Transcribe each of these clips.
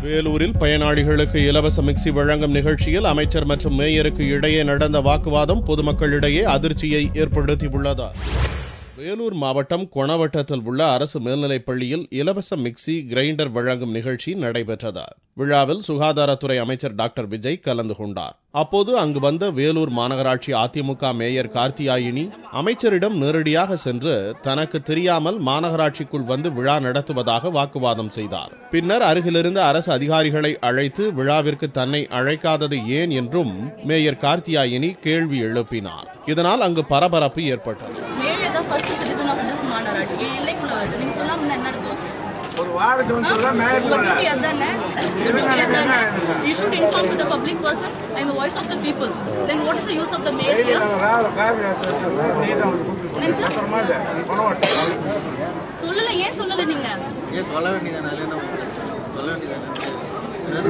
வேலூரில் பயனாளிகளுக்கு இலவச மிக்சி வழங்கும் நிகழ்ச்சியில் அமைச்சர் மற்றும் மேயருக்கு இடையே நடந்த வாக்குவாதம் பொதுமக்களிடையே அதிர்ச்சியை ஏற்படுத்தியுள்ளது வேலூர் மாவட்டம் கொணவட்டத்தில் உள்ள அரசு மேல்நிலைப் பள்ளியில் இலவச மிக்சி கிரைண்டர் வழங்கும் நிகழ்ச்சி நடைபெற்றது விழாவில் சுகாதாரத்துறை அமைச்சர் டாக்டர் விஜய் கலந்து கொண்டார் அப்போது அங்கு வந்த வேலூர் மாநகராட்சி அதிமுக மேயர் கார்த்தியாயினி அமைச்சரிடம் நேரடியாக சென்று தனக்கு தெரியாமல் மாநகராட்சிக்குள் வந்து விழா நடத்துவதாக வாக்குவாதம் செய்தார் பின்னர் அருகிலிருந்த அரசு அதிகாரிகளை அழைத்து விழாவிற்கு தன்னை அழைக்காதது ஏன் என்றும் மேயர் கார்த்தியாயினி கேள்வி எழுப்பினார் இதனால் அங்கு பரபரப்பு ஏற்பட்டது மேயர் தான் ஃபர்ஸ்ட் சிட்டிசன் ஆஃப் திஸ் மாநகராட்சி என் எல்லைக்குள்ள வருது நீங்க சொல்லாம என்ன அர்த்தம் ஒரு வார்டுக்கு வந்து சொல்ல மேயர் உங்க டியூட்டி அதானே Your duty அதானே you should inform to the public person I'm the voice of the people then what is the use of the mayor daily here நாங்கள் ராவில காஃபி நீட்டாக வந்து என்னங்க சார்? அப்புறமா இல்லை நீ பண்ண மாட்டேன் சொல்லல ஏன் சொல்லல நீங்க ஏன் சொல்ல வேண்டியதானே என்ன சொல்ல வேண்டியதானே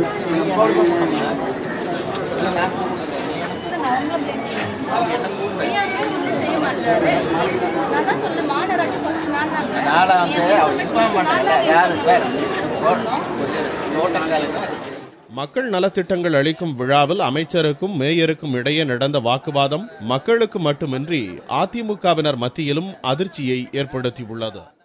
சார் நான் உங்களை blame பண்ணல. மேயர் ஏன் ஒண்ணும் செய்ய மாட்டாரு நான் தான் சொல்ல மாநகராட்சி ஃபர்ஸ்ட் நான் தாங்க நாளை வந்து என் அவர் இன்ஃபார்ம் information பண்ணல நான் தான் யாரு inform பேர் பண்ணணும். மினிஸ்டருக்கு கொடுக்கணும். தோட்டக்காலுக்கு மக்கள் நலத்திட்டங்கள் அளிக்கும் விழாவில் அமைச்சருக்கும் மேயருக்கும் இடையே நடந்த வாக்குவாதம் மக்களுக்கு மட்டுமின்றி அதிமுகவினர் மத்தியிலும் அதிர்ச்சியை ஏற்படுத்தியுள்ளது